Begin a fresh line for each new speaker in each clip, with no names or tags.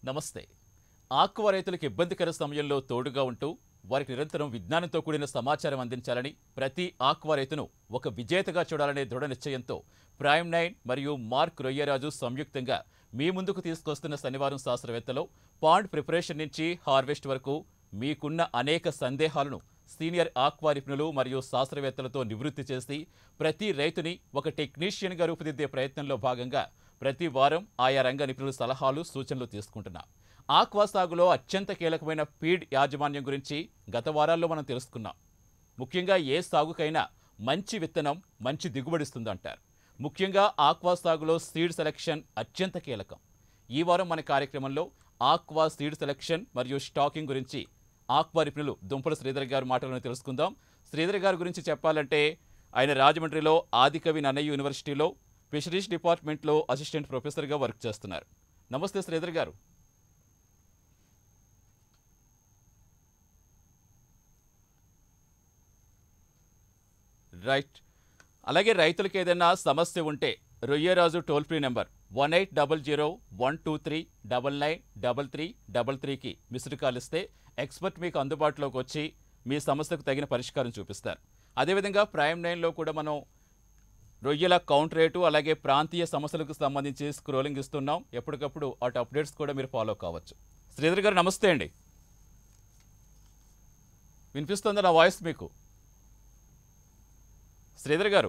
నమస్తే ఆక్వా రైతులకు ఇబ్బందికర సమయంలో తోడుగా ఉంటూ వారికి నిరంతరం విజ్ఞానంతో కూడిన సమాచారం అందించాలని ప్రతి ఆక్వా రైతును ఒక విజేతగా చూడాలనే దృఢ నిశ్చయంతో ప్రైమ్ నైన్ మరియు మార్క్ రొయ్యరాజు సంయుక్తంగా మీ ముందుకు తీసుకొస్తున్న శనివారం శాస్త్రవేత్తలో పాండ్ ప్రిపరేషన్ నుంచి హార్వెస్ట్ వరకు మీకున్న అనేక సందేహాలను సీనియర్ ఆక్వా నిపుణులు మరియు శాస్త్రవేత్తలతో నివృత్తి చేసి ప్రతి రైతుని ఒక టెక్నీషియన్గా రూపుదిద్దే ప్రయత్నంలో భాగంగా ప్రతి వారం ఆయా రంగ నిపుణుల సలహాలు సూచనలు తీసుకుంటున్నాం ఆక్వా సాగులో అత్యంత కీలకమైన ఫీడ్ యాజమాన్యం గురించి గత వారాల్లో మనం తెలుసుకున్నాం ముఖ్యంగా ఏ సాగుకైనా మంచి విత్తనం మంచి దిగుబడిస్తుందంటారు ముఖ్యంగా ఆక్వా సాగులో సీడ్ సెలెక్షన్ అత్యంత కీలకం ఈ వారం మన కార్యక్రమంలో ఆక్వా సీడ్ సెలెక్షన్ మరియు స్టాకింగ్ గురించి ఆక్వా నిపుణులు దుంపల శ్రీధర్ గారి మాటలను తెలుసుకుందాం శ్రీధర్ గారి గురించి చెప్పాలంటే ఆయన రాజమండ్రిలో ఆదికవి నన్నయ్య యూనివర్సిటీలో ఫిషరీస్ డిపార్ట్మెంట్లో అసిస్టెంట్ ప్రొఫెసర్గా వర్క్ చేస్తున్నారు నమస్తే శ్రీధర్ గారు రైట్ అలాగే రైతులకు ఏదైనా సమస్య ఉంటే Royyaraju toll free number one eight double zero one two three double nine double three double త్రీకి మిస్డ్ కాల్ ఇస్తే ఎక్స్పర్ట్ మీకు అందుబాటులోకి వచ్చి మీ సమస్యకు తగిన పరిష్కారం చూపిస్తారు అదేవిధంగా ప్రైమ్ నైన్లో కూడా మనం రొయ్యల కౌంట్ రేటు అలాగే ప్రాంతీయ సమస్యలకు సంబంధించి స్క్రోలింగ్ ఇస్తున్నాం ఎప్పటికప్పుడు అటు అప్డేట్స్ కూడా మీరు ఫాలో కావచ్చు శ్రీధర్ గారు నమస్తే అండి వినిపిస్తుందా నా వాయిస్ మీకు శ్రీధర్ గారు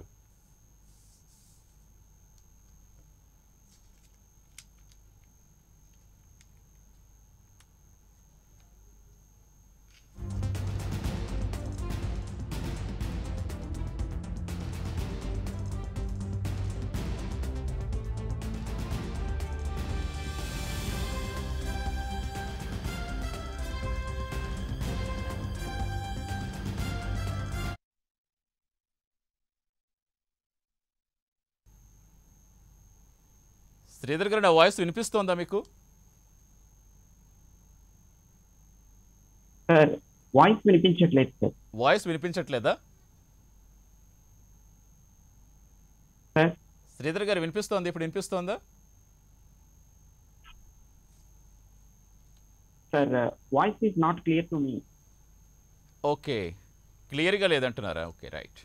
శ్రీధర్ గారు నా వాయిస్ వినిపిస్తోందా మీకు
సార్ వాయిస్ వినిపించట్లేదు సార్
వాయిస్ వినిపించట్లేదా
సార్
శ్రీధర్ గారు వినిపిస్తోంది ఇప్పుడు వినిపిస్తోందా
sir voice is not clear to me
okay క్లియర్గా లేదంటున్నారా ఓకే రైట్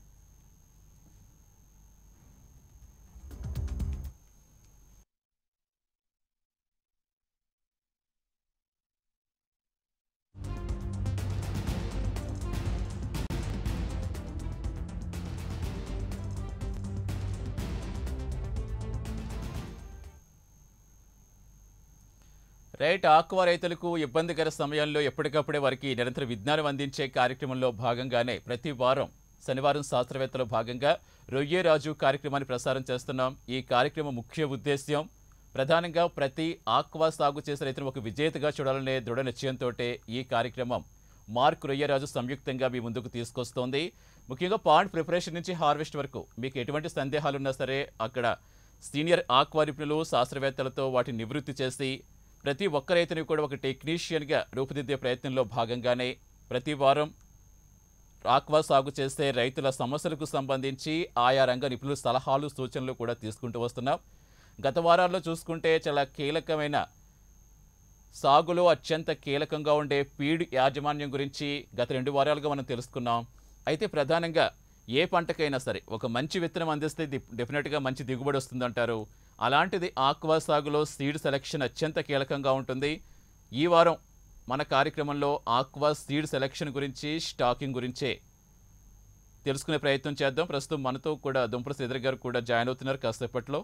రైట్ ఆక్వా రైతులకు ఇబ్బందికర సమయంలో ఎప్పటికప్పుడే వారికి నిరంతర విజ్ఞానం అందించే కార్యక్రమంలో భాగంగానే ప్రతి వారం శనివారం శాస్త్రవేత్తలో భాగంగా రొయ్యే రాజు కార్యక్రమాన్ని ప్రసారం చేస్తున్నాం ఈ కార్యక్రమం ముఖ్య ఉద్దేశ్యం ప్రధానంగా ప్రతి ఆక్వా సాగు చేసే రైతును ఒక విజేతగా చూడాలనే దృఢ నిశ్చయంతో ఈ కార్యక్రమం మార్క్ రొయ్యరాజు సంయుక్తంగా మీ ముందుకు తీసుకొస్తోంది ముఖ్యంగా పాండ్ ప్రిపరేషన్ నుంచి హార్వెస్ట్ వరకు మీకు ఎటువంటి సందేహాలున్నా సరే అక్కడ సీనియర్ ఆక్వా నిపుణులు శాస్త్రవేత్తలతో వాటిని నివృత్తి చేసి ప్రతి ఒక్క రైతుని కూడా ఒక టెక్నీషియన్గా రూపుదిద్దే ప్రయత్నంలో భాగంగానే ప్రతి వారం ఆక్వా సాగు చేసే రైతుల సమస్యలకు సంబంధించి ఆయా రంగ నిపుణుల సలహాలు సూచనలు కూడా తీసుకుంటూ వస్తున్నాం గత వారాల్లో చూసుకుంటే చాలా కీలకమైన సాగులో అత్యంత కీలకంగా ఉండే ఫీడ్ యాజమాన్యం గురించి గత రెండు వారాలుగా మనం తెలుసుకున్నాం అయితే ప్రధానంగా ఏ పంటకైనా సరే ఒక మంచి విత్తనం అందిస్తే ది- డెఫినెట్గా మంచి దిగుబడి వస్తుందంటారు అలాంటిది ఆక్వా సాగులో సీడ్ సెలెక్షన్ అత్యంత కీలకంగా ఉంటుంది ఈ వారం మన కార్యక్రమంలో ఆక్వా సీడ్ సెలెక్షన్ గురించి స్టాకింగ్ గురించే తెలుసుకునే ప్రయత్నం చేద్దాం ప్రస్తుతం మనతో కూడా దుంపల శ్రీధర్ గారు కూడా జాయిన్ అవుతున్నారు కాసేపట్లో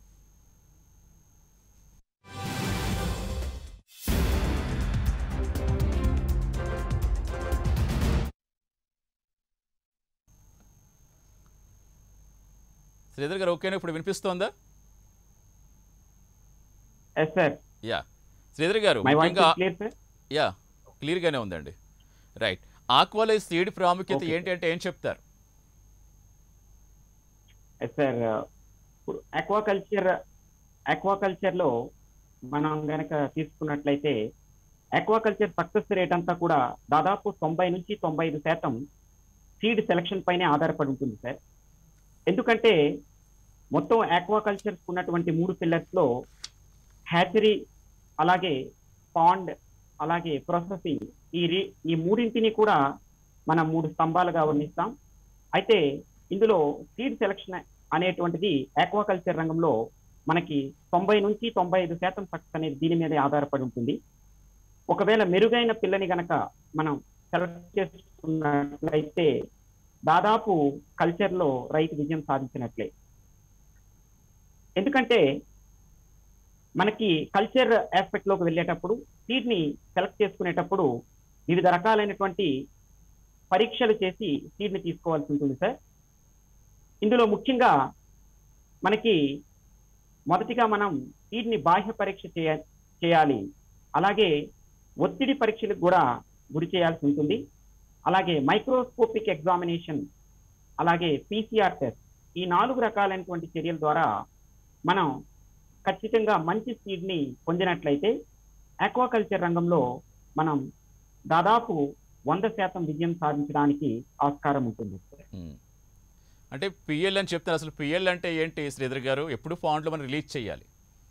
శ్రీధర్ గారు ఓకేనా ఇప్పుడు వినిపిస్తోందా
yes sir
ya Sridhar garu
my voice
ముఖ్యంగా
క్లియర్ సార్
యా క్లియర్గానే ఉందండి రైట్ ఆక్వాలో సీడ్ ప్రాముఖ్యత
Okay,
ఏంటి అంటే ఏం చెప్తారు
ఎస్ సార్ ఇప్పుడు అక్వాకల్చర్ అక్వాకల్చర్లో మనం గనక తీసుకున్నట్లయితే అక్వాకల్చర్ సక్సెస్ రేట్ అంతా కూడా దాదాపు తొంభై నుంచి తొంభై ఐదు శాతం సీడ్ సెలక్షన్ పైనే ఆధారపడి ఉంటుంది సార్ ఎందుకంటే మొత్తం ఆక్వాకల్చర్ ఉన్నటువంటి మూడు పిల్లర్స్ లో హ్యాచరీ అలాగే పాండ్ అలాగే ప్రాసెసింగ్ ఈ రి- ఈ మూడింటిని కూడా మనం మూడు స్తంభాలుగా వర్ణిస్తాం అయితే ఇందులో సీడ్ సెలక్షన్ అనేటువంటిది ఆక్వాకల్చర్ రంగంలో మనకి తొంభై నుంచి తొంభై ఐదు శాతం సక్సెస్ అనేది దీని మీదే ఆధారపడి ఉంటుంది ఒకవేళ మెరుగైన పిల్లని గనక మనం సెలెక్ట్ చేసుకున్నట్లయితే దాదాపు కల్చర్ లో రైతు విజయం సాధించినట్లే ఎందుకంటే మనకి కల్చర్ ఆస్పెక్ట్ లోకి వెళ్ళేటప్పుడు సీడ్ ని సెలెక్ట్ చేసుకునేటప్పుడు వివిధ రకాలైనటువంటి పరీక్షలు చేసి సీడ్ ని తీసుకోవాల్సి ఉంటుంది సార్ ఇందులో ముఖ్యంగా మనకి మొదటిగా మనం సీడ్ ని బాహ్య పరీక్ష చేయ చేయాలి అలాగే ఒత్తిడి పరీక్షలకు కూడా గురి చేయాల్సి ఉంటుంది అలాగే మైక్రోస్కోపిక్ ఎగ్జామినేషన్ అలాగే పీసీఆర్ టెస్ట్ ఈ నాలుగు రకాలైనటువంటి చర్యల ద్వారా మనం ఖచ్చితంగా మంచి సీడ్ ని పొందినట్లయితే ఆక్వాకల్చర్ రంగంలో మనం దాదాపు వంద శాతం విజయం సాధించడానికి ఆస్కారం ఉంటుంది
ఉమ్. అంటే పిఎల్ అని చెప్తారు అసలు పిఎల్ అంటే ఏంటి శ్రీధర్ గారు ఎప్పుడు ఫాండ్లో మనం రిలీజ్ చేయాలి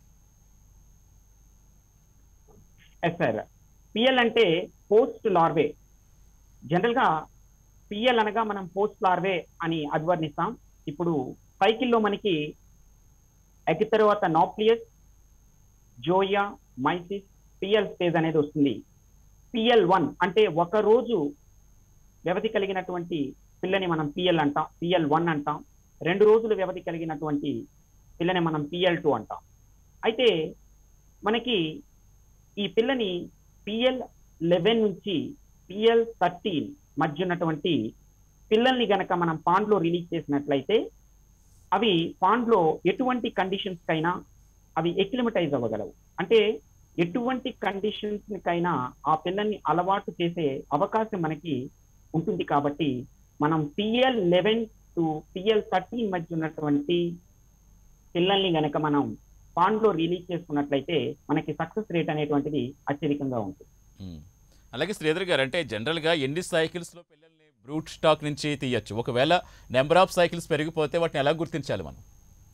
ఎస్ సార్ పిఎల్ అంటే పోస్ట్ లార్వే జనరల్ గా పిఎల్ అనగా మనం పోస్ట్ లార్వే అని అభివర్ణిస్తాం ఇప్పుడు సైకిల్లో మనకి ఎగ్ తర్వాత nauplius zoea mysis PL stage అనేది వస్తుంది పిఎల్ వన్ అంటే ఒక రోజు వ్యవధి కలిగినటువంటి పిల్లని మనం పిఎల్ అంటాం పిఎల్ వన్ అంటాం రెండు రోజులు వ్యవధి కలిగినటువంటి పిల్లని మనం పిఎల్ టూ అంటాం అయితే మనకి ఈ పిల్లని పిఎల్ లెవెన్ నుంచి పిఎల్ థర్టీన్ మధ్య ఉన్నటువంటి పిల్లల్ని గనక మనం పాండ్లో రిలీజ్ చేసినట్లయితే అవి పాండ్లో ఎటువంటి కండిషన్స్ కైనా అవి ఎక్లిమటైజ్ అవ్వగలవు అంటే ఎటువంటి కండిషన్స్ కైనా ఆ పిల్లల్ని అలవాటు చేసే అవకాశం మనకి ఉంటుంది కాబట్టి మనం PL eleven to PL thirteen మధ్య ఉన్నటువంటి పిల్లల్ని గనక మనం పాండ్లో రిలీజ్ చేసుకున్నట్లయితే మనకి సక్సెస్ రేట్ అనేటువంటిది అత్యధికంగా ఉంటుంది
ఉమ్. అలాగే శ్రీధర్ గారు అంటే జనరల్గా ఎన్ని సైకిల్స్లో పిల్లల్ని బ్రూట్ స్టాక్ నుంచి తీయచ్చు ఒకవేళ నెంబర్ ఆఫ్ సైకిల్స్ పెరిగిపోతే వాటిని ఎలా గుర్తించాలి మనం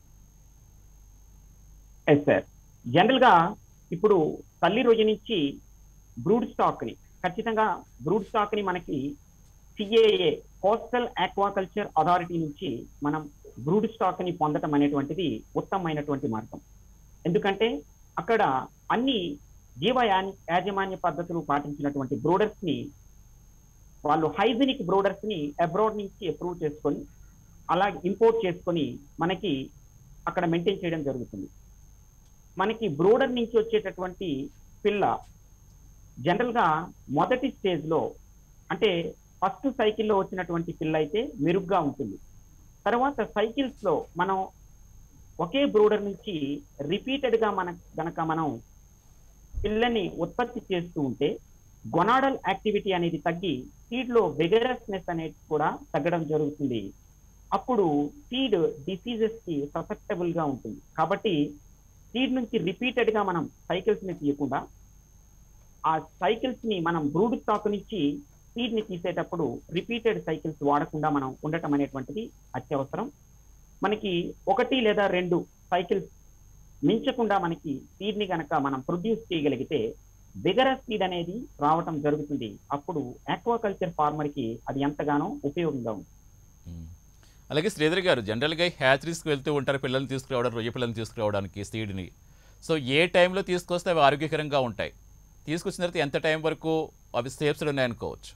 ఎస్ సార్ జనరల్ గా ఇప్పుడు తల్లి రోజు నుంచి బ్రూడ్ స్టాక్ ని ఖచ్చితంగా బ్రూడ్ స్టాక్ ని మనకి సిఏఏ కోస్టల్ ఆక్వాకల్చర్ అథారిటీ నుంచి మనం బ్రూడ్ స్టాక్ ని పొందటం అనేటువంటిది ఉత్తమమైనటువంటి మార్గం ఎందుకంటే అక్కడ అన్ని జీవ యా- యాజమాన్య పద్ధతులు పాటించినటువంటి బ్రూడర్స్ ని వాళ్ళు హైజీనిక్ బ్రూడర్స్ ని అబ్రాడ్ నుంచి అప్రూవ్ చేసుకొని అలాగే ఇంపోర్ట్ చేసుకొని మనకి అక్కడ మెయింటైన్ చేయడం జరుగుతుంది మనకి బ్రోడర్ నుంచి వచ్చేటటువంటి పిల్ల జనరల్ గా మొదటి స్టేజ్ లో అంటే ఫస్ట్ సైకిల్లో వచ్చినటువంటి పిల్ల అయితే మెరుగ్గా ఉంటుంది తర్వాత సైకిల్స్ లో మనం ఒకే బ్రోడర్ నుంచి రిపీటెడ్ గా మన గనక మనం పిల్లని ఉత్పత్తి చేస్తూ ఉంటే గొనాడల్ యాక్టివిటీ అనేది తగ్గి సీడ్ లో వెగరస్నెస్ అనేది కూడా తగ్గడం జరుగుతుంది అప్పుడు సీడ్ డిసీజెస్ కి ససెప్టబుల్ గా ఉంటుంది కాబట్టి సీడ్ నుంచి రిపీటెడ్ గా మనం సైకిల్స్ ని తీయకుండా ఆ సైకిల్స్ ని మనం బ్రూడ్ స్టాక్ నుంచి సీడ్ ని తీసేటప్పుడు రిపీటెడ్ సైకిల్స్ వాడకుండా మనం ఉండటం అనేటువంటిది అత్యవసరం మనకి ఒకటి లేదా రెండు సైకిల్స్ మించకుండా మనకి సీడ్ ని గనక మనం ప్రొడ్యూస్ చేయగలిగితే బిగరస్ సీడ్ అనేది రావటం జరుగుతుంది అప్పుడు ఆక్వాకల్చర్ ఫార్మర్ కి అది ఎంతగానో ఉపయోగంగా ఉంటుంది
ఉమ్. అలాగే శ్రీధర్ గారు జనరల్గా హ్యాచరీస్కి వెళ్తూ ఉంటారు పిల్లల్ని తీసుకురావడం రొయ్య పిల్లల్ని తీసుకురావడానికి సీడ్ని సో ఏ టైంలో తీసుకొస్తే అవి ఆరోగ్యకరంగా ఉంటాయి తీసుకొచ్చిన తర్వాత ఎంత టైం వరకు అవి సేఫ్స్ ఉన్నాయనుకోవచ్చు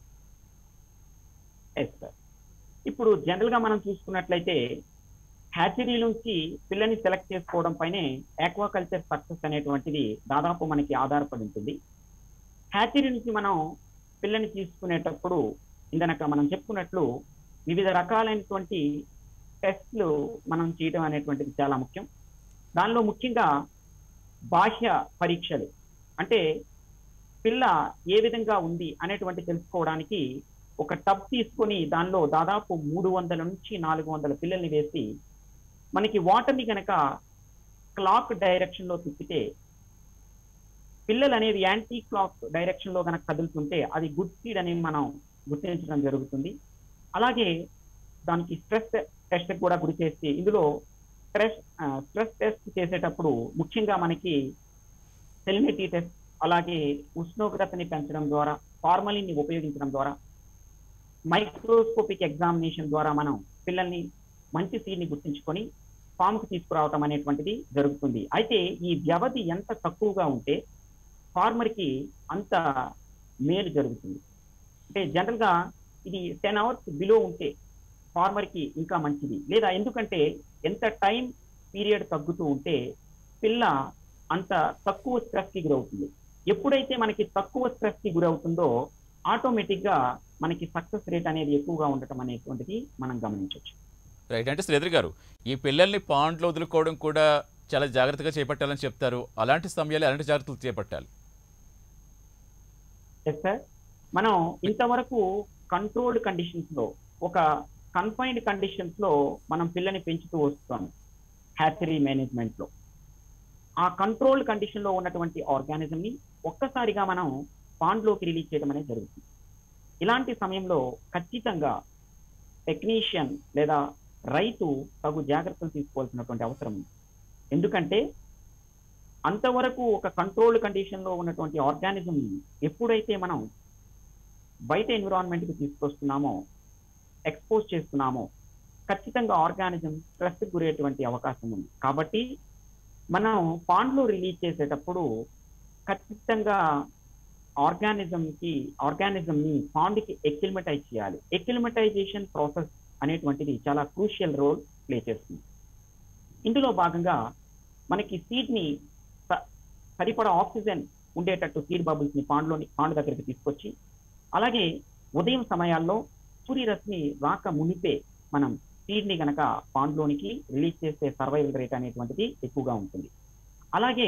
ఎస్ సార్ ఇప్పుడు జనరల్ గా మనం చూసుకున్నట్లయితే హ్యాచరీ నుంచి పిల్లని సెలెక్ట్ చేసుకోవడం పైనే ఆక్వాకల్చర్ సక్సెస్ అనేటువంటిది దాదాపు మనకి ఆధారపడి ఉంటుంది హ్యాచరీ నుంచి మనం పిల్లని తీసుకునేటప్పుడు ఇందనక మనం చెప్పుకున్నట్లు వివిధ రకాలైనటువంటి టెస్ట్లు మనం చేయడం అనేటువంటిది చాలా ముఖ్యం దానిలో ముఖ్యంగా బాహ్య పరీక్షలు అంటే పిల్ల ఏ విధంగా ఉంది అనేటువంటి తెలుసుకోవడానికి ఒక టబ్ తీసుకొని దానిలో దాదాపు మూడు వందల నుంచి నాలుగు వందల పిల్లల్ని వేసి మనకి వాటర్ని కనుక క్లాక్ డైరెక్షన్ లో తిప్పితే పిల్లలు అనేవి యాంటీ క్లాక్ డైరెక్షన్ లో కనుక కదులుతుంటే అది గుడ్ సీడ్ అని మనం గుర్తించడం జరుగుతుంది అలాగే దానికి స్ట్రెస్ టెస్ట్ కూడా గురి చేసి ఇందులో స్ట్రెస్ స్ట్రెస్ టెస్ట్ చేసేటప్పుడు ముఖ్యంగా మనకి సెలినిటీ టెస్ట్ అలాగే ఉష్ణోగ్రతని పెంచడం ద్వారా ఫార్మలిన్ ని ఉపయోగించడం ద్వారా మైక్రోస్కోపిక్ ఎగ్జామినేషన్ ద్వారా మనం పిల్లల్ని మంచి సీడ్ని గుర్తించుకొని ఫామ్కి తీసుకురావటం అనేటువంటిది జరుగుతుంది అయితే ఈ వ్యవధి ఎంత తక్కువగా ఉంటే ఫార్మర్కి అంత మేలు జరుగుతుంది అంటే జనరల్గా ఇది టెన్ అవర్స్ బిలో ఉంటే ఫార్మర్కి ఇంకా మంచిది లేదా ఎందుకంటే ఎంత టైం పీరియడ్ తగ్గుతూ ఉంటే పిల్ల అంత తక్కువ స్ట్రెస్కి గురవుతుంది ఎప్పుడైతే మనకి తక్కువ స్ట్రెస్కి గురవుతుందో ఆటోమేటిక్గా మనకి సక్సెస్ రేట్ అనేది ఎక్కువగా ఉండటం అనేటువంటిది మనం గమనించవచ్చు
రైట్ అంటే శ్రీధర్ గారు ఈ పిల్లల్ని పాండ్లో వదులుకోవడం కూడా చాలా జాగ్రత్తగా చేపట్టాలని చెప్తారు అలాంటి సమయాలు ఎలాంటి జాగ్రత్తలు చేపట్టాలి
ఎస్ సార్ మనం ఇంతవరకు కంట్రోల్డ్ కండిషన్స్ లో ఒక కన్ఫైన్డ్ కండిషన్స్ లో మనం పిల్లని పెంచుతూ వస్తాం హ్యాచరీ మేనేజ్మెంట్ లో ఆ కంట్రోల్డ్ కండిషన్ లో ఉన్నటువంటి ఆర్గానిజం ని ఒక్కసారిగా మనం పాండ్లోకి రిలీజ్ చేయడం అనేది జరుగుతుంది ఇలాంటి సమయంలో ఖచ్చితంగా టెక్నీషియన్ లేదా రైతు తగు జాగ్రత్తలు తీసుకోవాల్సినటువంటి అవసరం ఉంది ఎందుకంటే అంతవరకు ఒక కంట్రోల్డ్ కండిషన్ లో ఉన్నటువంటి ఆర్గానిజం ఎప్పుడైతే మనం బయట ఎన్విరాన్మెంట్ కి తీసుకొస్తున్నామో ఎక్స్పోజ్ చేస్తున్నామో ఖచ్చితంగా ఆర్గానిజం స్ట్రెస్ గురేటువంటి అవకాశం ఉంది కాబట్టి మనం పాండ్లో రిలీజ్ చేసేటప్పుడు ఖచ్చితంగా ఆర్గానిజం కి ఆర్గానిజం ని పాండ్ కి ఎక్కిల్మటైజ్ చేయాలి ఎక్కిల్మటైజేషన్ ప్రాసెస్ అనేటువంటిది చాలా క్రూషియల్ రోల్ ప్లే చేస్తుంది ఇందులో భాగంగా మనకి సీడ్ ని స- సరిపడా ఆక్సిజన్ ఉండేటట్టు సీడ్ బబుల్స్ ని పాండ్లోని పాండ్ దగ్గరికి తీసుకొచ్చి అలాగే ఉదయం సమయాల్లో సూర్యరశ్మి రాక మునిపే మనం సీడ్ ని గనక పాండ్లోనికి రిలీజ్ చేస్తే సర్వైవల్ రేట్ అనేటువంటిది ఎక్కువగా ఉంటుంది అలాగే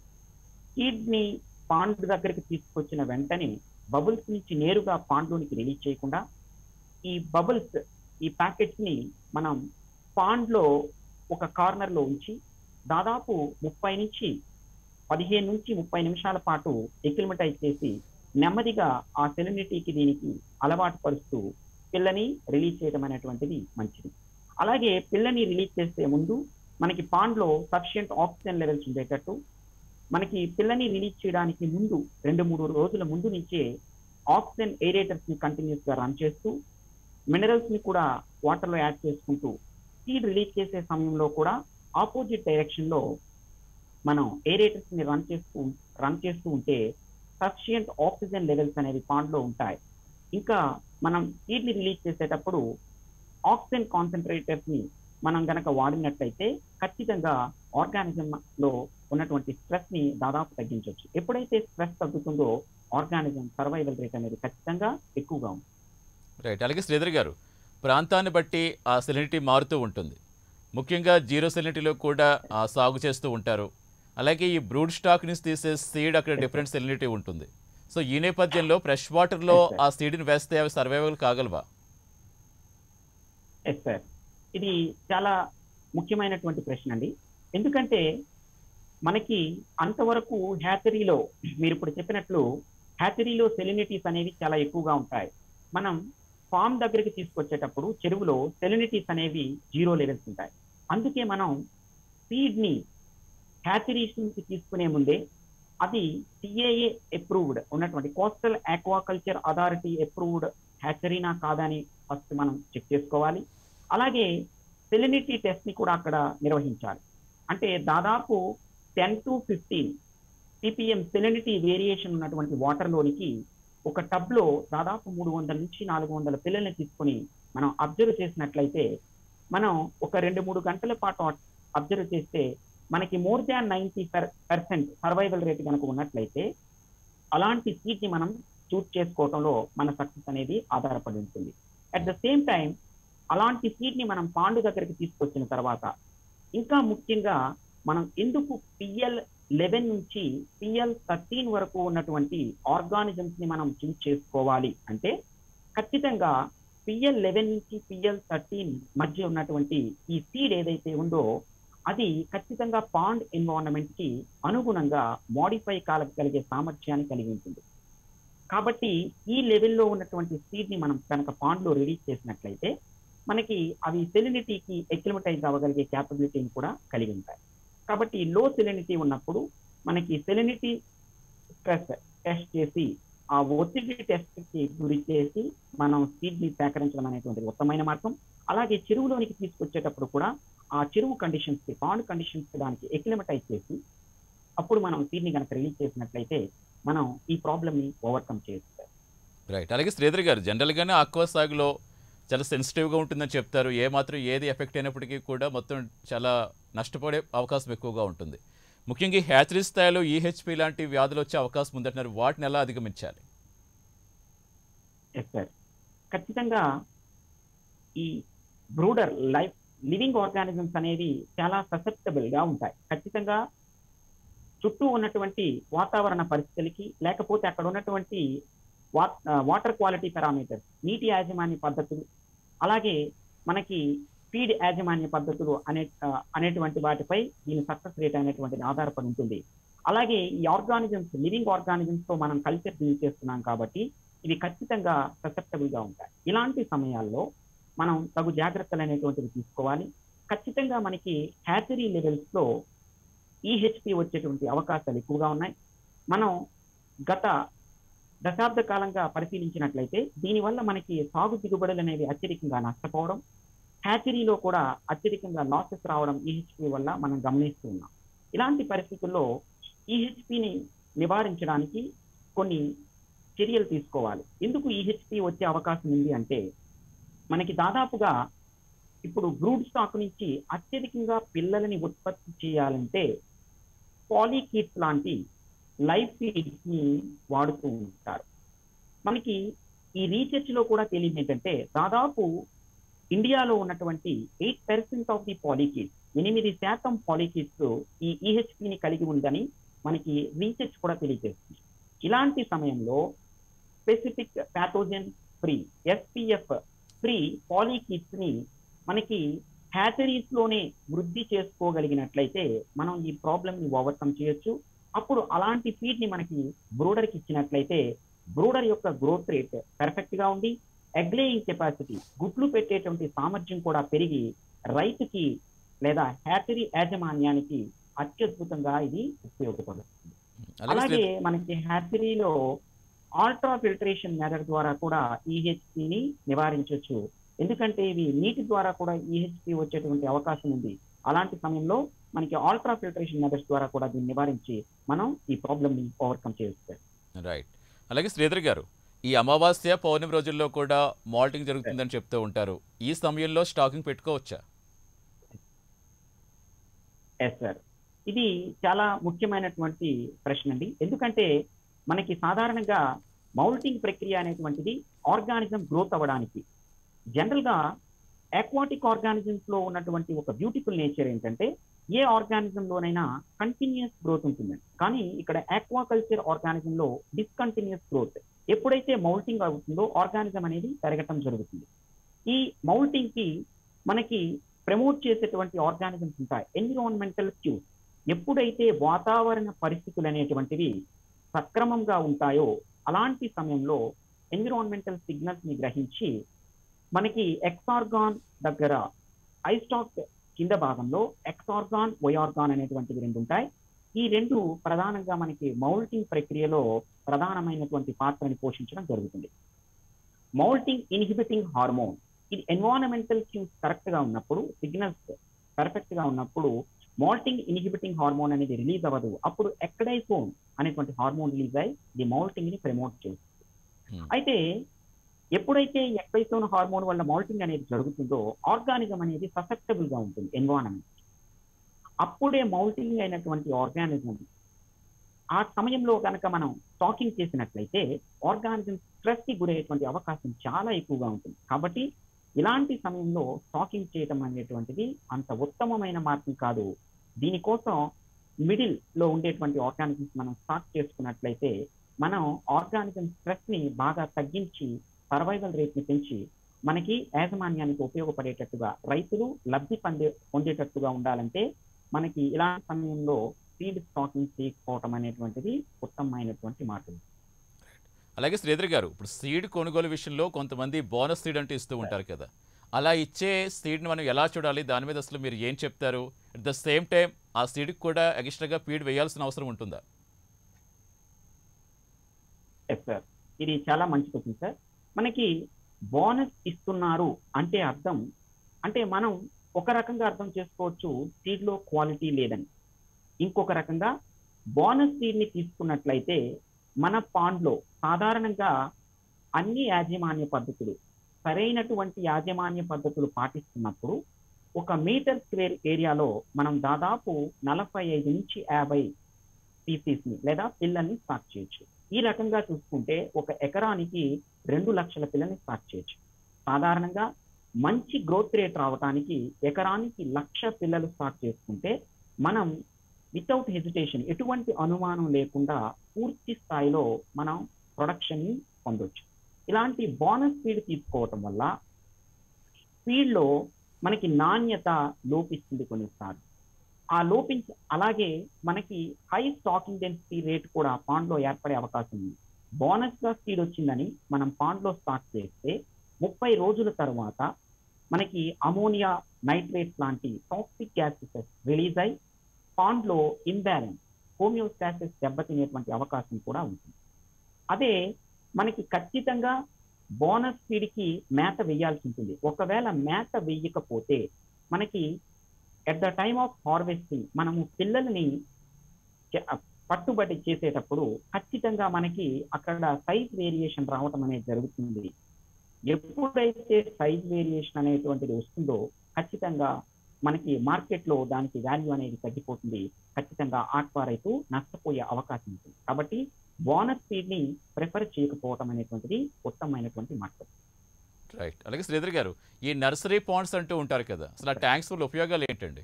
సీడ్ ని పాండ్ దగ్గరికి తీసుకొచ్చిన వెంటనే బబుల్స్ నుంచి నేరుగా పాండ్లోనికి రిలీజ్ చేయకుండా ఈ బబుల్స్ ఈ ప్యాకెట్స్ ని మనం పాండ్ లో ఒక కార్నర్ లో ఉంచి దాదాపు ముప్పై నుంచి పదిహేను నుంచి ముప్పై నిమిషాల పాటు ఎక్కిల్మటైజ్ చేసి నెమ్మదిగా ఆ సెలినిటీకి దీనికి అలవాటు పరుస్తూ పిల్లని రిలీజ్ చేయడం అనేటువంటిది మంచిది అలాగే పిల్లని రిలీజ్ చేసే ముందు మనకి పాండ్ లో సఫిషియంట్ ఆక్సిజన్ లెవెల్స్ ఉండేటట్టు మనకి పిల్లని రిలీజ్ చేయడానికి ముందు రెండు మూడు రోజుల ముందు నుంచే ఆక్సిజన్ ఏరేటర్స్ ని కంటిన్యూస్ గా రన్ చేస్తూ మినరల్స్ ని కూడా వాటర్ లో యాడ్ చేసుకుంటూ సీడ్ రిలీజ్ చేసే సమయంలో కూడా ఆపోజిట్ డైరెక్షన్ లో మనం ఏరేటర్స్ ని రన్ చేస్తూ రన్ చేస్తూ ఉంటే సఫిషియంట్ ఆక్సిజన్ లెవెల్స్ అనేవి పాండ్ లో ఉంటాయి ఇంకా మనం సీడ్ ని రిలీజ్ చేసేటప్పుడు ఆక్సిజన్ కాన్సన్ట్రేటర్స్ ని మనం గనక వాడినట్లయితే ఖచ్చితంగా ఆర్గానిజం లో ఉన్నటువంటి స్ట్రెస్ ని దాదాపు తగ్గించవచ్చు ఎప్పుడైతే స్ట్రెస్ తగ్గుతుందో ఆర్గానిజం సర్వైవల్ రేట్ అనేది ఖచ్చితంగా ఎక్కువగా ఉంటుంది
రైట్ అలాగే శ్రీధర్ గారు ప్రాంతాన్ని బట్టి ఆ సెలినిటీ మారుతూ ఉంటుంది ముఖ్యంగా జీరో సెలినిటీలో కూడా ఆ, సాగు చేస్తూ ఉంటారు అలాగే ఈ బ్రూడ్ స్టాక్ నుంచి తీసే సీడ్ అక్కడ డిఫరెంట్ సెలినిటీ ఉంటుంది సో ఈ నేపథ్యంలో ఫ్రెష్ వాటర్లో
Yes, sir.
ఆ సీడ్ని వేస్తే అవి సర్వైవల్ కాగలవా
ఎస్ సార్ ఇది చాలా ముఖ్యమైనటువంటి ప్రశ్న అండి ఎందుకంటే మనకి అంతవరకు హ్యాచరీలో మీరు ఇప్పుడు చెప్పినట్లు హ్యాచరీలో సెలినిటీస్ అనేవి చాలా ఎక్కువగా ఉంటాయి మనం ఫామ్ దగ్గరికి తీసుకొచ్చేటప్పుడు చెరువులో సెలినిటీస్ అనేవి జీరో లెవెల్స్ ఉంటాయి అందుకే మనం సీడ్ ని హ్యాచరీస్ నుంచి తీసుకునే ముందే అది సిఏఏ అప్రూవ్డ్ ఉన్నటువంటి కోస్టల్ ఆక్వాకల్చర్ అథారిటీ అప్రూవ్డ్ హ్యాచరీనా కాదని ఫస్ట్ మనం చెక్ చేసుకోవాలి అలాగే సెలినిటీ టెస్ట్ ని కూడా అక్కడ నిర్వహించాలి అంటే దాదాపు ten to fifteen TPM salinity variation ఉన్నటువంటి వాటర్ లోనికి ఒక టబ్ లో దాదాపు మూడు వందల నుంచి నాలుగు వందల పిల్లల్ని తీసుకొని మనం అబ్జర్వ్ చేసినట్లయితే మనం ఒక రెండు మూడు గంటల పాటు అబ్జర్వ్ చేస్తే మనకి more than ninety percent survival rate కనుక ఉన్నట్లయితే అలాంటి సీట్ ని మనం చూస్ చేసుకోవడంలో మన సక్సెస్ అనేది ఆధారపడి ఉంటుంది అట్ ద సేమ్ టైం అలాంటి సీట్ ని మనం పాండు దగ్గరికి తీసుకొచ్చిన తర్వాత ఇంకా ముఖ్యంగా మనం ఎందుకు పిఎల్ లెవెన్ నుంచి పిఎల్ థర్టీన్ వరకు ఉన్నటువంటి ఆర్గానిజమ్స్ ని మనం చూస్ చేసుకోవాలి అంటే ఖచ్చితంగా పిఎల్ లెవెన్ నుంచి పిఎల్ థర్టీన్ మధ్య ఉన్నటువంటి ఈ సీడ్ ఏదైతే ఉందో అది ఖచ్చితంగా పాండ్ ఎన్వైరన్మెంట్ కి అనుగుణంగా మాడిఫై కాగలిగే సామర్థ్యాన్ని కలిగి ఉంటుంది కాబట్టి ఈ లెవెల్లో ఉన్నటువంటి సీడ్ ని మనం కనుక పాండ్ లో రిలీజ్ చేసినట్లయితే మనకి అవి సెలినిటీకి ఎక్లిమటైజ్ అవ్వగలిగే క్యాపబిలిటీని కూడా కలిగి ఉంటాయి కాబట్టి లో సెలినిటీ ఉన్నప్పుడు మనకి సెలినిటీ స్ట్రెస్ టెస్ట్ చేసి ఆ ఒత్తిడి టెస్ట్ కి గురి చేసి మనం సీడ్ ని సేకరించడం అనేటువంటిది ఉత్తమమైన మార్గం అలాగే చెరువులోనికి తీసుకొచ్చేటప్పుడు కూడా ఆ చెరువు కండిషన్స్ కి పాండ్ కండిషన్స్ కి దానికి ఎక్లిమటైజ్ చేసి అప్పుడు మనం సీడ్ ని కనుక రిలీజ్ చేసినట్లయితే మనం ఈ ప్రాబ్లమ్ ని ఓవర్కమ్ చేయొచ్చు సార్.
రైట్ అలాగే శ్రీధర్ గారు జనరల్గానే ఆక్వా సాగులో చాలా సెన్సిటివ్గా ఉంటుందని చెప్తారు ఏ మాత్రం ఏది ఎఫెక్ట్ అయినప్పటికీ కూడా మొత్తం చాలా నష్టపడే అవకాశం ఎక్కువగా ఉంటుంది ముఖ్యంగా ఈ హ్యాచరీ స్థాయిలో ఈహెచ్పి లాంటి వ్యాధులు వచ్చే అవకాశం ఉందంటున్నారు వాటిని ఎలా అధిగమించాలి
ఎస్ సార్ ఖచ్చితంగా ఈ బ్రూడర్ లైఫ్ లివింగ్ ఆర్గానిజమ్స్ అనేవి చాలా ససెప్టబుల్ గా ఉంటాయి ఖచ్చితంగా చుట్టూ ఉన్నటువంటి వాతావరణ పరిస్థితులకి లేకపోతే అక్కడ ఉన్నటువంటి వాటర్ క్వాలిటీ పారామీటర్స్ నీటి యాజమాన్య పద్ధతులు అలాగే మనకి ఫీడ్ యాజమాన్య పద్ధతులు అనే ఆ, అనేటువంటి వాటిపై దీని సక్సెస్ రేట్ అనేటువంటిది ఆధారపడి ఉంటుంది అలాగే ఈ ఆర్గానిజమ్స్ లివింగ్ ఆర్గానిజమ్స్ తో మనం కల్చర్ డీల్ చేస్తున్నాం కాబట్టి ఇవి ఖచ్చితంగా ససెప్టబుల్ గా ఉంటాయి ఇలాంటి సమయాల్లో మనం తగు జాగ్రత్తలు అనేటువంటివి తీసుకోవాలి ఖచ్చితంగా మనకి హ్యాచరీ లెవెల్స్ లో ఈహెచ్పి వచ్చేటువంటి అవకాశాలు ఎక్కువగా ఉన్నాయి మనం గత దశాబ్ద కాలంగా పరిశీలించినట్లయితే దీనివల్ల మనకి సాగు దిగుబడులు అనేవి అత్యధికంగా నష్టపోవడం హ్యాచరీలో కూడా అత్యధికంగా లాసెస్ రావడం ఈహెచ్పి వల్ల మనం గమనిస్తూ ఉన్నాం ఇలాంటి పరిస్థితుల్లో ఈహెచ్పిని నివారించడానికి కొన్ని చర్యలు తీసుకోవాలి ఎందుకు ఈహెచ్పి వచ్చే అవకాశం ఉంది అంటే మనకి దాదాపుగా ఇప్పుడు బ్రూడ్ స్టాక్ నుంచి అత్యధికంగా పిల్లలని ఉత్పత్తి చేయాలంటే పాలీకీట్స్ లాంటి లైఫ్ ఫీడ్స్ ని వాడుతూ ఉంటారు మనకి ఈ రీసెర్చ్ లో కూడా తెలియదు ఏంటంటే దాదాపు ఇండియాలో ఉన్నటువంటి ఎయిట్ పర్సెంట్ ఆఫ్ ది పాలికిడ్స్ ఎనిమిది శాతం పాలికిడ్స్ ఈ ఈహెచ్పిని కలిగి ఉందని మనకి రీసెర్చ్ కూడా తెలియజేస్తుంది ఇలాంటి సమయంలో specific pathogen free SPF free పాలికిడ్స్ ని మనకి హ్యాచరీస్ లోనే వృద్ధి చేసుకోగలిగినట్లయితే మనం ఈ ప్రాబ్లమ్ ని ఓవర్కమ్ చేయొచ్చు అప్పుడు అలాంటి ఫీడ్ ని మనకి బ్రూడర్ కి ఇచ్చినట్లయితే బ్రూడర్ యొక్క గ్రోత్ రేట్ పర్ఫెక్ట్ గా ఉండి ఎగ్లేయింగ్ కెపాసిటీ గుడ్లు పెట్టేటువంటి సామర్థ్యం కూడా పెరిగి రైతుకి లేదా హ్యాచరీ యాజమాన్యానికి అత్యద్భుతంగా ఇది ఉపయోగపడుతుంది
అలాగే
అలాగే
శ్రీ-
మనకి హ్యాచరీలో ఆల్ట్రా ఫిల్టరేషన్ మెథడ్ ద్వారా కూడా ఈహెచ్పి ని నివారించవచ్చు ఎందుకంటే ఇవి నీటి ద్వారా కూడా ఈహెచ్పి వచ్చేటువంటి అవకాశం ఉంది అలాంటి సమయంలో మనకి ఆల్ట్రా ఫిల్టరేషన్ మెథడ్స్ ద్వారా కూడా దీన్ని నివారించి మనం ఈ ప్రాబ్లమ్ ని ఓవర్కమ్ చేయొచ్చు
రైట్ అలాగే శ్రీధర్ గారు ఈ అమావాస్య పౌర్ణమి రోజుల్లో కూడా మాల్టింగ్ జరుగుతుందని చెప్తూ ఉంటారు ఈ సమయంలో స్టాకింగ్ పెట్టుకోవచ్చా
ఎస్ సార్ ఇది చాలా ముఖ్యమైనటువంటి ప్రశ్న అండి ఎందుకంటే మనకి సాధారణంగా మౌల్టింగ్ ప్రక్రియ అనేటువంటిది ఆర్గానిజం గ్రోత్ అవ్వడానికి జనరల్ గా అక్వాటిక్ ఆర్గానిజమ్స్ లో ఉన్నటువంటి ఒక బ్యూటిఫుల్ నేచర్ ఏంటంటే ఏ ఆర్గానిజం లోనైనా కంటిన్యూస్ గ్రోత్ ఉంటుందండి కానీ ఇక్కడ ఆక్వాకల్చర్ ఆర్గానిజం లో డిస్కంటిన్యూస్ గ్రోత్ ఎప్పుడైతే మౌల్టింగ్ అవుతుందో ఆర్గానిజం అనేది పెరగటం జరుగుతుంది ఈ మౌల్టింగ్ కి మనకి ప్రమోట్ చేసేటువంటి ఆర్గానిజమ్స్ ఉంటాయి ఎన్విరాన్మెంటల్ క్యూస్ ఎప్పుడైతే వాతావరణ పరిస్థితులు అనేటువంటివి సక్రమంగా ఉంటాయో అలాంటి సమయంలో ఎన్విరాన్మెంటల్ సిగ్నల్స్ ని గ్రహించి మనకి ఎక్సార్గాన్ దగ్గర ఐస్టాక్ కింద భాగంలో ఎక్సార్గాన్ ఒయార్గాన్ అనేటువంటివి రెండు ఉంటాయి ఈ రెండు ప్రధానంగా మనకి మౌల్టింగ్ ప్రక్రియలో ప్రధానమైనటువంటి పాత్రని పోషించడం జరుగుతుంది మౌల్టింగ్ ఇన్హిబిటింగ్ హార్మోన్ ఇది ఎన్వారన్మెంటల్ క్యూస్ కరెక్ట్ గా ఉన్నప్పుడు సిగ్నల్స్ పర్ఫెక్ట్ గా ఉన్నప్పుడు మౌల్టింగ్ ఇన్హిబిటింగ్ హార్మోన్ అనేది రిలీజ్ అవ్వదు అప్పుడు ఎక్కడైఫోన్ అనేటువంటి హార్మోన్ రిలీజ్ అయి ది మౌల్టింగ్ ని ప్రమోట్ చేస్తుంది
Hmm.
అయితే ఎప్పుడైతే ఎక్వైసోన్ హార్మోన్ వల్ల మౌల్టింగ్ అనేది జరుగుతుందో ఆర్గానిజం అనేది ససెప్టబుల్ గా ఉంటుంది ఎన్వారన్మెంట్ అప్పుడే మౌల్టింగ్ అయినటువంటి ఆర్గానిజం ఆ సమయంలో కనుక మనం స్టాకింగ్ చేసినట్లయితే ఆర్గానిజం స్ట్రెస్ కి గురయ్యేటువంటి అవకాశం చాలా ఎక్కువగా ఉంటుంది కాబట్టి ఇలాంటి సమయంలో స్టాకింగ్ చేయటం అనేటువంటిది అంత ఉత్తమమైన మార్గం కాదు దీనికోసం మిడిల్ లో ఉండేటువంటి ఆర్గానిజమ్స్ మనం స్టాక్ చేసుకున్నట్లయితే మనం ఆర్గానిజం స్ట్రెస్ ని బాగా తగ్గించి సర్వైవల్ రేట్ ని పెంచి మనకి యాజమాన్యానికి ఉపయోగపడేటట్టుగా రైతులు లబ్ధి పొందే పొందేటట్టుగా ఉండాలంటే మనకి ఇలాంటి సమయంలో సీడ్ స్టాకింగ్ చేయకపోవటం అనేటువంటిది ఉత్తమమైనటువంటి మార్గం
అలాగే శ్రీధర్ గారు ఇప్పుడు సీడ్ కొనుగోలు విషయంలో కొంతమంది బోనస్ సీడ్ అంటూ ఇస్తూ ఉంటారు కదా అలా ఇచ్చే సీడ్ని మనం ఎలా చూడాలి దాని మీద అసలు మీరు ఏం చెప్తారు అట్ ద సేమ్ టైం ఆ సీడ్కి కూడా ఎక్స్ట్రాగా ఫీడ్ వేయాల్సిన అవసరం ఉంటుందా
ఎస్ సార్ ఇది చాలా మంచి క్వశ్చన్ సార్ మనకి బోనస్ ఇస్తున్నారు అంటే అర్థం అంటే మనం ఒక రకంగా అర్థం చేసుకోవచ్చు సీడ్ లో క్వాలిటీ లేదని ఇంకొక రకంగా బోనస్ సీడ్ ని తీసుకున్నట్లయితే మన పాండ్ లో సాధారణంగా అన్ని యాజమాన్య పద్ధతులు సరైనటువంటి యాజమాన్య పద్ధతులు పాటిస్తున్నప్పుడు ఒక మీటర్ స్క్వేర్ ఏరియాలో మనం దాదాపు నలభై ఐదు నుంచి యాభై స్పీసీస్ ని లేదా పిల్లల్ని స్టార్ట్ చేయొచ్చు ఈ రకంగా చూసుకుంటే ఒక ఎకరానికి రెండు లక్షల పిల్లల్ని స్టార్ట్ చేయొచ్చు సాధారణంగా మంచి గ్రోత్ రేట్ రావడానికి ఎకరానికి లక్ష పిల్లలు స్టార్ట్ చేసుకుంటే మనం వితౌట్ హెజిటేషన్ ఎటువంటి అనుమానం లేకుండా పూర్తి స్థాయిలో మనం ప్రొడక్షన్ ని పొందొచ్చు ఇలాంటి బోనస్ ఫీడ్ తీసుకోవటం వల్ల ఫీడ్ లో మనకి నాణ్యత లోపిస్తుంది కొన్నిసార్లు ఆ లోపించ అలాగే మనకి హై స్టాకింగ్ డెన్సిటీ రేట్ కూడా పాండ్ లో ఏర్పడే అవకాశం ఉంది బోనస్ గా స్పీడ్ వచ్చిందని మనం పాండ్ లో స్టార్ట్ చేస్తే ముప్పై రోజుల తర్వాత మనకి అమోనియా నైట్రేట్ లాంటి టాక్సిక్ గ్యాసెస్ రిలీజ్ అయి పాండ్ లో ఇంబ్యాలెన్స్ హోమియోస్టాసిస్ దెబ్బతినేటువంటి అవకాశం కూడా ఉంటుంది అదే మనకి ఖచ్చితంగా బోనస్ ఫీడ్కి మేత వేయాల్సి ఉంటుంది ఒకవేళ మేత వేయకపోతే మనకి at the time of harvesting మనము పిల్లల్ని చ- పట్టుబడి చేసేటప్పుడు ఖచ్చితంగా మనకి అక్కడ సైజ్ వేరియేషన్ రావటం అనేది జరుగుతుంది ఎప్పుడైతే సైజ్ వేరియేషన్ అనేటువంటిది వస్తుందో ఖచ్చితంగా మనకి మార్కెట్ లో దానికి వాల్యూ అనేది తగ్గిపోతుంది ఖచ్చితంగా ఆక్వా రైతు నష్టపోయే అవకాశం ఉంటుంది కాబట్టి బోనస్ ఫీడ్ ని ప్రిఫర్ చేయకపోవటం అనేటువంటిది ఉత్తమమైనటువంటి మార్కెట్
రైట్ అలాగే శ్రీధర్ గారు ఈ నర్సరీ పాండ్స్ అంటూ ఉంటారు కదా అసలు ఆ ట్యాంక్స్ వల్ల ఉపయోగాలు ఏంటండి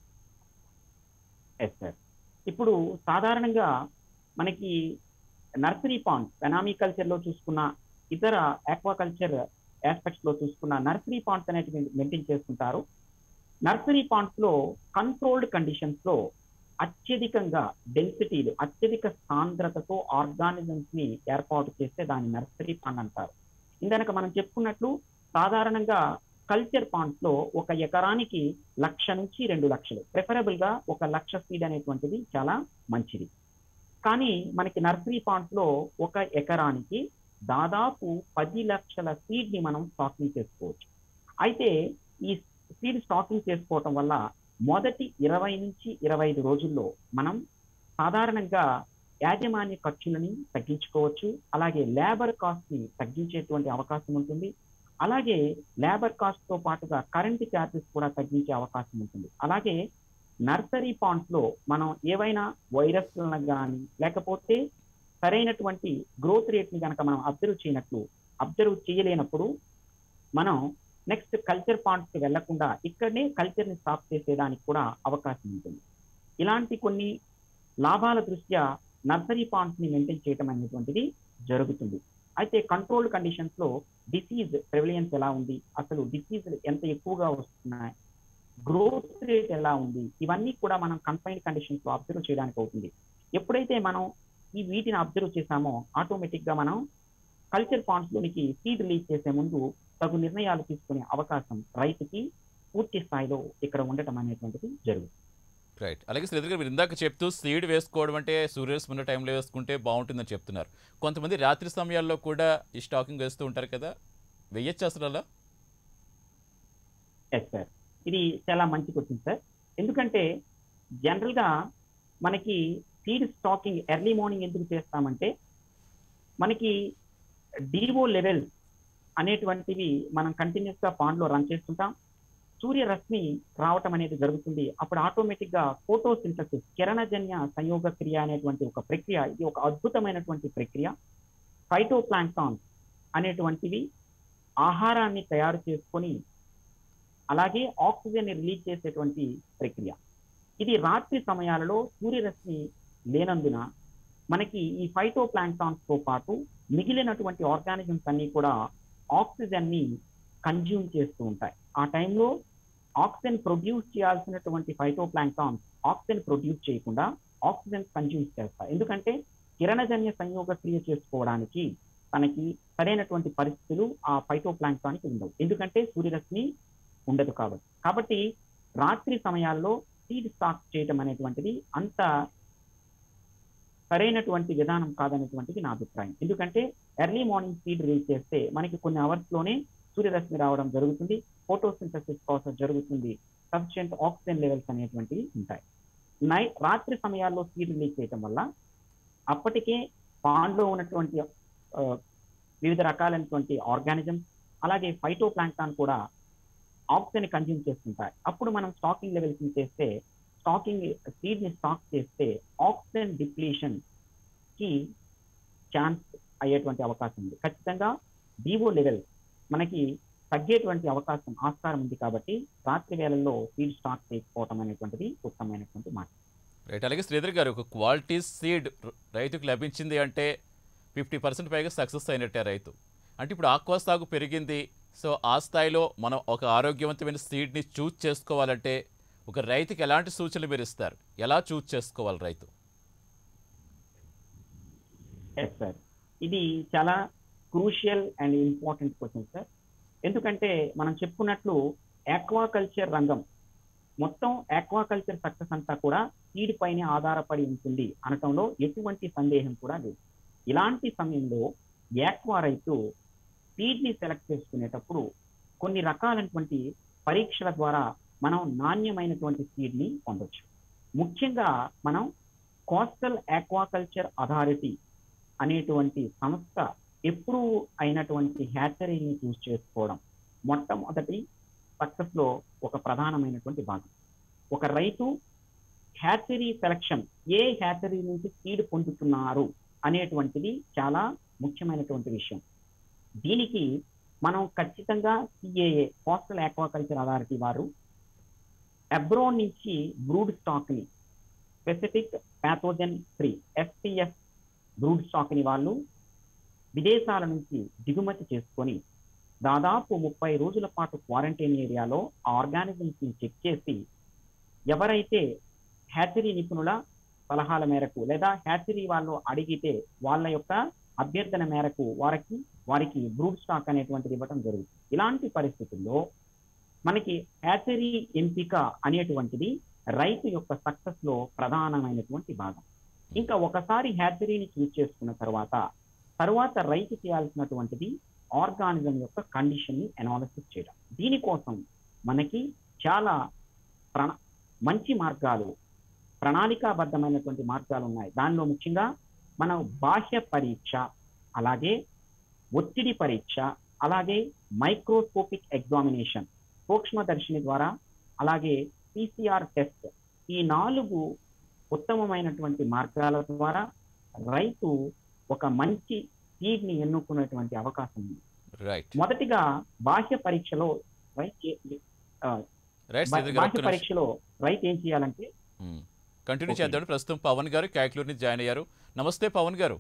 ఎస్ సార్ ఇప్పుడు సాధారణంగా మనకి నర్సరీ పాండ్స్ ఎనామీ కల్చర్ లో చూసుకున్న ఇతర ఆక్వాకల్చర్ ఆస్పెక్ట్స్ లో చూసుకున్న నర్సరీ పాండ్స్ అనేటివి మెయింటైన్ చేస్తుంటారు నర్సరీ పాండ్స్ లో కంట్రోల్డ్ కండిషన్స్ లో అత్యధికంగా డెన్సిటీలు అత్యధిక సాంద్రతతో ఆర్గానిజమ్స్ ని ఏర్పాటు చేస్తే దాన్ని నర్సరీ పాండ్ అంటారు ఇందనక మనం చెప్పుకున్నట్లు సాధారణంగా కల్చర్ పాండ్స్ లో ఒక ఎకరానికి లక్ష నుంచి రెండు లక్షలు ప్రిఫరబుల్ గా ఒక లక్ష సీడ్ అనేటువంటిది చాలా మంచిది కానీ మనకి నర్సరీ పాండ్స్ లో ఒక ఎకరానికి దాదాపు పది లక్షల సీడ్ ని మనం స్టాకింగ్ చేసుకోవచ్చు అయితే ఈ సీడ్ స్టాకింగ్ చేసుకోవటం వల్ల మొదటి ఇరవై నుంచి ఇరవై ఐదు రోజుల్లో మనం సాధారణంగా యాజమాన్య ఖర్చులని తగ్గించుకోవచ్చు అలాగే లేబర్ కాస్ట్ ని తగ్గించేటువంటి అవకాశం ఉంటుంది అలాగే లేబర్ కాస్ట్ తో పాటుగా కరెంట్ ఛార్జెస్ కూడా తగ్గించే అవకాశం ఉంటుంది అలాగే నర్సరీ పాండ్స్ లో మనం ఏవైనా వైరస్లను కానీ లేకపోతే సరైనటువంటి గ్రోత్ రేట్ ని కనుక మనం అబ్జర్వ్ చేయనట్లు అబ్జర్వ్ చేయలేనప్పుడు మనం నెక్స్ట్ కల్చర్ పాండ్స్ కి వెళ్లకుండా ఇక్కడనే కల్చర్ ని స్టాప్ చేసేదానికి కూడా అవకాశం ఉంటుంది ఇలాంటి కొన్ని లాభాల దృష్ట్యా నర్సరీ పాండ్స్ ని మెయింటైన్ చేయడం అనేటువంటిది జరుగుతుంది అయితే కంట్రోల్డ్ కండిషన్స్ లో డిసీజ్ ప్రివిలియన్స్ ఎలా ఉంది అసలు డిసీజ్ ఎంత ఎక్కువగా వస్తున్నాయి గ్రోత్ రేట్ ఎలా ఉంది ఇవన్నీ కూడా మనం కన్ఫైన్డ్ కండిషన్స్ లో అబ్జర్వ్ చేయడానికి అవుతుంది ఎప్పుడైతే మనం ఈ వీటిని అబ్జర్వ్ చేసామో ఆటోమేటిక్ గా మనం కల్చర్ పాండ్స్ లోనికి సీడ్ రిలీజ్ చేసే ముందు తగు నిర్ణయాలు తీసుకునే అవకాశం రైతుకి పూర్తి స్థాయిలో ఇక్కడ ఉండటం అనేటువంటిది జరుగుతుంది
రైట్ అలాగే శ్రీధర్ గారు మీరు ఇందాక చెప్తూ సీడ్ వేసుకోవడం అంటే సూర్యరశ్మి ఉన్న టైంలో వేసుకుంటే బాగుంటుందని చెప్తున్నారు కొంతమంది రాత్రి సమయాల్లో కూడా ఈ స్టాకింగ్ వేస్తూ ఉంటారు కదా వెయ్యొచ్చు అసలు అలా
ఎస్ సార్ ఇది చాలా మంచి క్వశ్చన్ సార్ ఎందుకంటే జనరల్ గా మనకి సీడ్ స్టాకింగ్ ఎర్లీ మార్నింగ్ ఎందుకు చేస్తామంటే మనకి డివో లెవెల్ అనేటువంటివి మనం కంటిన్యూస్ గా పాండ్ లో రన్ చేస్తుంటాం సూర్యరశ్మి రావటం అనేది జరుగుతుంది అప్పుడు ఆటోమేటిక్ గా ఫోటోసింథసిస్ కిరణజన్య సంయోగ క్రియ అనేటువంటి ఒక ప్రక్రియ ఇది ఒక అద్భుతమైనటువంటి ప్రక్రియ ఫైటో అనేటువంటివి ఆహారాన్ని తయారు చేసుకొని అలాగే ఆక్సిజన్ ని రిలీజ్ చేసేటువంటి ప్రక్రియ ఇది రాత్రి సమయాలలో సూర్యరశ్మి లేనందున మనకి ఈ ఫైటో తో పాటు మిగిలినటువంటి ఆర్గానిజమ్స్ అన్ని కూడా ఆక్సిజన్ ని కన్జ్యూమ్ చేస్తూ ఉంటాయి ఆ టైంలో ఆక్సిజన్ ప్రొడ్యూస్ చేయాల్సినటువంటి ఫైటో ఆక్సిజన్ ప్రొడ్యూస్ చేయకుండా ఆక్సిజన్ కన్జ్యూమ్ చేస్తాయి ఎందుకంటే కిరణజన్య సంయోగ క్రియ చేసుకోవడానికి తనకి సరైనటువంటి పరిస్థితులు ఆ ఫైటో కి ఉండవు ఎందుకంటే సూర్యరశ్మి ఉండదు కాబట్టి కాబట్టి రాత్రి సమయాల్లో సీడ్ స్టాక్ చేయటం అనేటువంటిది అంత సరైనటువంటి విధానం కాదనేటువంటిది నా అభిప్రాయం ఎందుకంటే ఎర్లీ మార్నింగ్ సీడ్ రిలీజ్ చేస్తే మనకి కొన్ని అవర్స్ లోనే సూర్యరశ్మి రావడం జరుగుతుంది ఫోటోసింథసిస్ ప్రాసెస్ జరుగుతుంది సఫిషియంట్ ఆక్సిజన్ లెవెల్స్ అనేటువంటివి ఉంటాయి నైట్ రాత్రి సమయాల్లో సీడ్ రిలీజ్ చేయటం వల్ల అప్పటికే పాండ్లో ఉన్నటువంటి ఆ, వివిధ రకాలైనటువంటి ఆర్గానిజమ్స్ అలాగే ఫైటో ప్లాంక్టాన్ కూడా ఆక్సిజన్ కన్జ్యూమ్ చేస్తుంటాయి అప్పుడు మనం స్టాకింగ్ లెవెల్స్ ని చేస్తే స్టాకింగ్ సీడ్ ని స్టాక్ చేస్తే ఆక్సిజన్ డిప్లీషన్ కి ఛాన్స్ అయ్యేటువంటి అవకాశం ఉంది ఖచ్చితంగా డివో లెవెల్ మనకి తగ్గేటువంటి అవకాశం ఆస్కారం ఉంది కాబట్టి రాత్రి వేళల్లో సీడ్ స్టాక్ చేయకపోవటం అనేటువంటిది ఉత్తమమైనటువంటి మాట
రైట్ అలాగే శ్రీధర్ గారు ఒక క్వాలిటీ సీడ్ రైతుకు లభించింది అంటే ఫిఫ్టీ పర్సెంట్ పైగా సక్సెస్ అయినట్టే రైతు అంటే ఇప్పుడు ఆక్వా సాగు పెరిగింది సో ఆ స్థాయిలో మనం ఒక ఆరోగ్యవంతమైన సీడ్ని చూజ్ చేసుకోవాలంటే ఒక రైతుకి ఎలాంటి సూచనలు మీరు ఇస్తారు ఎలా చూజ్ చేసుకోవాలి రైతు
ఎస్ సార్ ఇది చాలా crucial and important question sir ఎందుకంటే మనం చెప్పుకున్నట్లు ఆక్వాకల్చర్ రంగం మొత్తం ఆక్వాకల్చర్ సక్సెస్ అంతా కూడా సీడ్ పైనే ఆధారపడి ఉంటుంది అనటంలో ఎటువంటి సందేహం కూడా లేదు ఇలాంటి సమయంలో యాక్వా రైతు సీడ్ ని సెలెక్ట్ చేసుకునేటప్పుడు కొన్ని రకాలైనటువంటి పరీక్షల ద్వారా మనం నాణ్యమైనటువంటి సీడ్ ని పొందొచ్చు ముఖ్యంగా మనం కోస్టల్ ఆక్వాకల్చర్ అథారిటీ అనేటువంటి సంస్థ ఎప్పుడు అయినటువంటి హ్యాచరీని చూస్ చేసుకోవడం మొట్టమొదటి సక్సెస్ లో ఒక ప్రధానమైనటువంటి భాగం ఒక రైతు హ్యాచరీ సెలక్షన్ ఏ హ్యాచరీ నుంచి సీడ్ పొందుతున్నారు అనేటువంటిది చాలా ముఖ్యమైనటువంటి విషయం దీనికి మనం ఖచ్చితంగా సిఏఏ కోస్టల్ ఆక్వాకల్చర్ అథారిటీ వారు అబ్రోన్ నుంచి బ్రూడ్ స్టాక్ ని specific pathogen free SPF broodstock ని వాళ్ళు విదేశాల నుంచి దిగుమతి చేసుకొని దాదాపు ముప్పై రోజుల పాటు క్వారంటైన్ ఏరియాలో ఆ ఆర్గానిజమ్స్ ని చెక్ చేసి ఎవరైతే హ్యాచరీ నిపుణుల సలహాల మేరకు లేదా హ్యాచరీ వాళ్ళు అడిగితే వాళ్ళ యొక్క అభ్యర్థన మేరకు వారికి వారికి బ్రూడ్ స్టాక్ అనేటువంటిది ఇవ్వడం జరుగుతుంది ఇలాంటి పరిస్థితుల్లో మనకి హ్యాచరీ ఎంపిక అనేటువంటిది రైతు యొక్క సక్సెస్ లో ప్రధానమైనటువంటి భాగం ఇంకా ఒకసారి హ్యాచరీని చూస్ చేసుకున్న తర్వాత తర్వాత రైతు చేయాల్సినటువంటిది ఆర్గానిజం యొక్క కండిషన్ ని అనాలిసిస్ చేయడం దీనికోసం మనకి చాలా ప్రణా మంచి మార్గాలు ప్రణాళికాబద్ధమైనటువంటి మార్గాలు ఉన్నాయి దానిలో ముఖ్యంగా మనం బాహ్య పరీక్ష అలాగే ఒత్తిడి పరీక్ష అలాగే మైక్రోస్కోపిక్ ఎగ్జామినేషన్ సూక్ష్మదర్శిని ద్వారా అలాగే పిసిఆర్ టెస్ట్ ఈ నాలుగు ఉత్తమమైనటువంటి మార్గాల ద్వారా రైతు ఒక మంచి సీడ్ ని ఎన్నుకునేటువంటి అవకాశం ఉంది
రైట్
మొదటిగా బాహ్య పరీక్షలో రైతు ఏ- ఆ,
రైట్
బా-
శ్రీధర్ గారు
బాహ్య పరీక్షలో రైతు ఏం చేయాలంటే
కంటిన్యూ
Okay.
చేద్దాం ప్రస్తుతం పవన్ గారు క్యాక్లూర్ నుంచి జాయిన్ అయ్యారు నమస్తే పవన్ గారు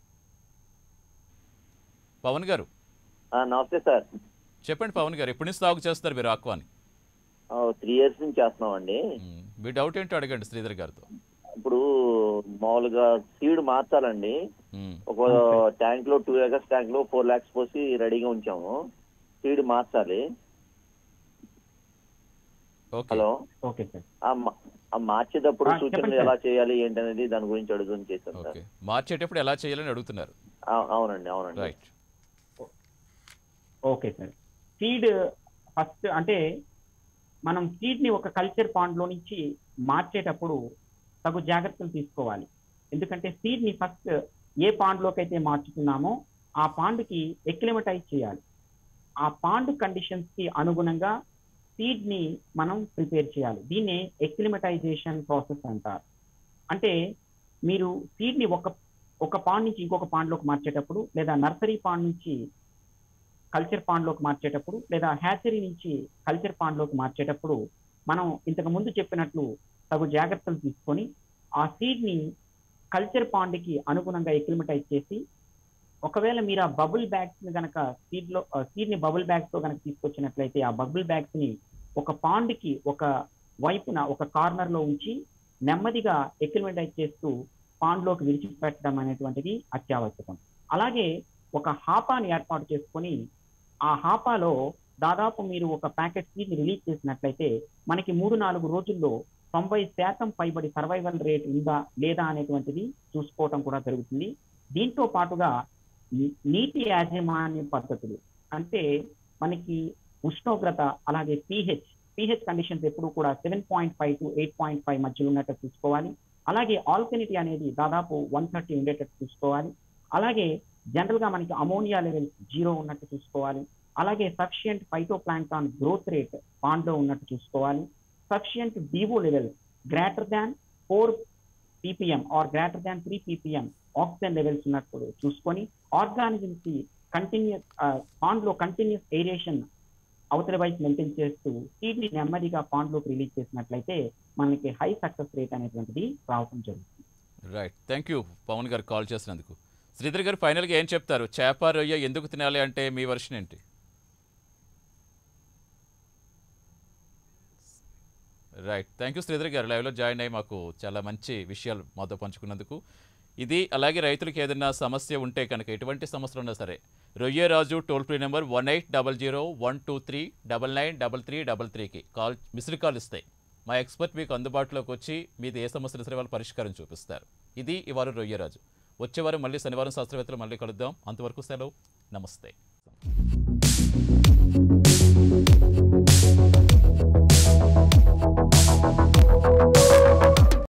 పవన్ గారు
ఆ, నమస్తే సార్
చెప్పండి పవన్ గారు ఎప్పటి నుంచి సాగు చేస్తారు మీరు ఆక్వాని
త్రీ ఇయర్స్ నుంచి చేస్తున్నామండి
మ్మ్. మీ డౌట్ ఏంటో అడగండి శ్రీధర్ గారితో
ఇప్పుడు మామూలుగా సీడ్ మార్చాలండి
మ్మ్.
ఒక ట్యాంక్ లో టూ ఏకర్స్ ట్యాంక్ లో ఫోర్ లాక్స్ పోసి రెడీగా ఉంచాము సీడ్ మార్చాలి
ఓకే
హలో
ఓకే సార్
ఆ మా- ఆ మార్చేటప్పుడు
ఆ, చెప్పండి
సూచనలు
సార్.
ఎలా చేయాలి ఏంటనేది దాని గురించి అడుగుతుంది చేశాను సార్
ఓకే మార్చేటప్పుడు ఎలా చేయాలని అడుగుతున్నారు
ఆ- అవునండి అవునండి
right
okay sir seed first అంటే మనం సీడ్ ని ఒక కల్చర్ పాండ్ లో నుంచి మార్చేటప్పుడు తగు జాగ్రత్తలు తీసుకోవాలి ఎందుకంటే సీడ్ ని ఫస్ట్ ఏ పాండ్ లోకి అయితే మార్చుతున్నామో ఆ పాండ్ కి ఎక్లిమటైజ్ చేయాలి ఆ పాండ్ కండిషన్స్ కి అనుగుణంగా సీడ్ ని మనం ప్రిపేర్ చేయాలి దీన్నే ఎక్లిమటైజేషన్ ప్రాసెస్ అంటారు అంటే మీరు సీడ్ ని ఒక ఒక పాండ్ నుంచి ఇంకొక పాండ్ లోకి మార్చేటప్పుడు లేదా నర్సరీ పాండ్ నుంచి కల్చర్ పాండ్ లోకి మార్చేటప్పుడు లేదా హ్యాచరీ నుంచి కల్చర్ పాండ్ లోకి మార్చేటప్పుడు మనం ఇంతకు ముందు చెప్పినట్లు తగు జాగ్రత్తలు తీసుకొని ఆ సీడ్ ని కల్చర్ పాండ్ కి అనుగుణంగా ఎక్లిమటైజ్ చేసి ఒకవేళ మీరు ఆ బబుల్ బ్యాగ్స్ ని గనక సీడ్ లో సీడ్ ని బబుల్ బ్యాగ్స్ తో గనక తీసుకొచ్చినట్లయితే ఆ బబుల్ బ్యాగ్స్ ని ఒక పాండ్ కి ఒక వైపున ఒక కార్నర్ లో ఉంచి నెమ్మదిగా ఎక్లిమటైజ్ చేస్తూ పాండ్ లోకి విడిచిపెట్టడం అనేటువంటిది అత్యావశ్యకం అలాగే ఒక హాపాని ఏర్పాటు చేసుకొని ఆ హాపాలో దాదాపు మీరు ఒక ప్యాకెట్ సీడ్ రిలీజ్ చేసినట్లయితే మనకి మూడు నాలుగు రోజుల్లో తొంభై శాతం పైబడి సర్వైవల్ రేట్ ఉందా లేదా అనేటువంటిది చూసుకోవటం కూడా జరుగుతుంది దీంతో పాటుగా నీ- నీటి యాజమాన్య పద్ధతులు అంటే మనకి ఉష్ణోగ్రత అలాగే పిహెచ్ పిహెచ్ కండిషన్స్ ఎప్పుడు కూడా seven point five to eight point five మధ్యలో ఉన్నట్టు చూసుకోవాలి అలాగే ఆల్కనిటీ అనేది దాదాపు వన్ థర్టీ ఉండేటట్టు చూసుకోవాలి అలాగే జనరల్ గా మనకి అమోనియా లెవెల్ జీరో ఉన్నట్టు చూసుకోవాలి అలాగే sufficient phytoplankton growth rate pond లో ఉన్నట్టు చూసుకోవాలి sufficient DO level greater than four ppm or greater than three ppm oxygen levels ఉన్నప్పుడు చూసుకొని ఆర్గానిజమ్స్ కి కంటిన్యూస్ పాండ్ లో కంటిన్యూస్ ఏరియేషన్ అవతల వైపు మెయింటైన్ చేస్తూ సీడ్ ని నెమ్మదిగా పాండ్ లోకి రిలీజ్ చేసినట్లయితే మనకి హై సక్సెస్ రేట్ అనేటువంటిది రావడం జరుగుతుంది
రైట్ థ్యాంక్ యూ పవన్ గారు కాల్ చేసినందుకు శ్రీధర్ గారు ఫైనల్గా ఏం చెప్తారు చేప రొయ్య ఎందుకు తినాలి అంటే మీ వర్షన్ ఏంటి right thank you Sridhar garu లైవ్లో జాయిన్ అయ్యి మాకు చాలా మంచి విషయాలు మాతో పంచుకున్నందుకు ఇది అలాగే రైతులకు ఏదైనా సమస్య ఉంటే కనుక ఎటువంటి సమస్యలు ఉన్నా సరే Royya Raju toll free number one eight double zero one two three double nine double three double త్రీకి కాల్ మిస్డ్ కాల్ ఇస్తాయి మా ఎక్స్పర్ట్ మీకు అందుబాటులోకి వచ్చి మీది ఏ సమస్యలు సరే వాళ్ళు పరిష్కారం చూపిస్తారు ఇది ఇవాళ రొయ్యరాజు వచ్చే వారం మళ్ళీ శనివారం శాస్త్రవేత్తలు మళ్ళీ కలుద్దాం అంతవరకు సెలవు నమస్తే